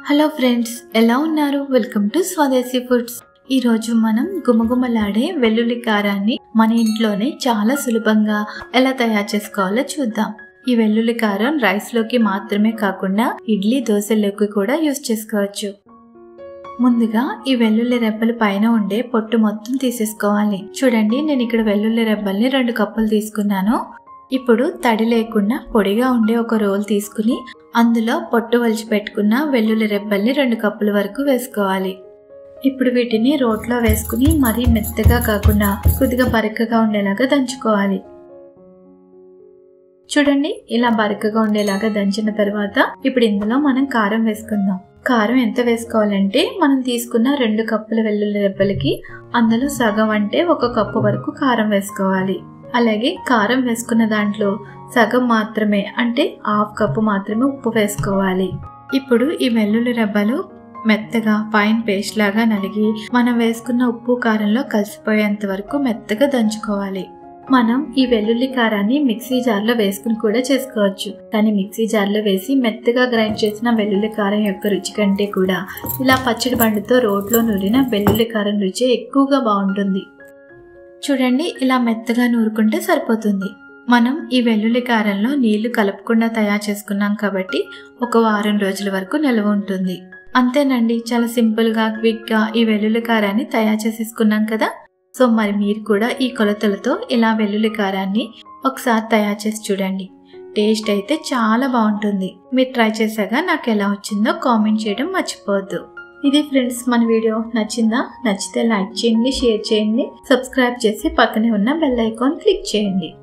hello friends ఎలా ఉన్నారు welcome to స్వదేశీ ఫుడ్స్ ఈ రోజు మనం గుమగుమలాడే వెల్లుల్లి కారాన్ని మన ఇంట్లోనే చాలా సులభంగా ఎలా తయారు చేసుకోవాలో చూద్దాం ఈ వెల్లుల్లి కారం రైస్ లోకి మాత్రమే కాకుండా ఇడ్లీ దోశల్లోకి కూడా యూస్ చేసుకోవచ్చు ముందుగా ఈ వెల్లుల్లి రెబ్బల పైన ఉండే పొట్టు మొత్తం తీసేసుకోవాలి చూడండి నేను ఇక్కడ వెల్లుల్లి రెబ్బల్ని రెండు కప్పులు తీసుకున్నాను ఇప్పుడు తడి లేకుండా పొడిగా ఉండే ఒక రోల్ తీసుకుని అందులో పొట్టు వలిచి పెట్టుకున్న వెల్లుల్లి రెబ్బల్ని రెండు కప్పుల వరకు వేసుకోవాలి ఇప్పుడు వీటిని రోట్లో వేసుకుని మరీ మెత్తగా కాకుండా కొద్దిగా బరకగా ఉండేలాగా దంచుకోవాలి చూడండి ఇలా బరకగా ఉండేలాగా దంచిన తర్వాత ఇప్పుడు ఇందులో మనం కారం వేసుకుందాం కారం ఎంత వేసుకోవాలంటే మనం తీసుకున్న రెండు కప్పుల వెల్లుల్లి రెబ్బలకి అందులో సగం అంటే ఒక కప్పు వరకు కారం వేసుకోవాలి అలాగే కారం వేసుకున్న దాంట్లో సగం మాత్రమే అంటే హాఫ్ కప్పు మాత్రమే ఉప్పు వేసుకోవాలి ఇప్పుడు ఈ వెల్లుల్లి రెబ్బలు మెత్తగా ఫైన్ పేస్ట్ లాగా నలిగి మనం వేసుకున్న ఉప్పు కారంలో కలిసిపోయేంత వరకు మెత్తగా దంచుకోవాలి మనం ఈ వెల్లుల్లి కారాన్ని మిక్సీ జార్లో వేసుకుని కూడా చేసుకోవచ్చు కానీ మిక్సీ జార్లో వేసి మెత్తగా గ్రైండ్ చేసిన వెల్లుల్లి కారం యొక్క రుచి కంటే కూడా ఇలా పచ్చడి బండితో రోట్లో నూరిన వెల్లుల్లి కారం రుచి ఎక్కువగా బాగుంటుంది చూడండి ఇలా మెత్తగా నూరుకుంటే సరిపోతుంది మనం ఈ వెల్లుల్లి కారంలో నీళ్లు కలపకుండా తయారు చేసుకున్నాం కాబట్టి ఒక వారం రోజుల వరకు నిల్వ ఉంటుంది అంతేనండి చాలా సింపుల్గా క్విక్గా ఈ వెల్లుల్లి కారాన్ని తయారు చేసేసుకున్నాం కదా సో మరి మీరు కూడా ఈ కొలతలతో ఇలా వెల్లుల్లి కారాన్ని ఒకసారి తయారు చేసి చూడండి టేస్ట్ అయితే చాలా బాగుంటుంది మీరు ట్రై చేశాక నాకు ఎలా వచ్చిందో కామెంట్ చేయడం మర్చిపోవద్దు ఇది ఫ్రెండ్స్ మన వీడియో నచ్చిందా నచ్చితే లైక్ చేయండి షేర్ చేయండి సబ్స్క్రైబ్ చేసి పక్కనే ఉన్న బెల్ ఐకాన్ క్లిక్ చేయండి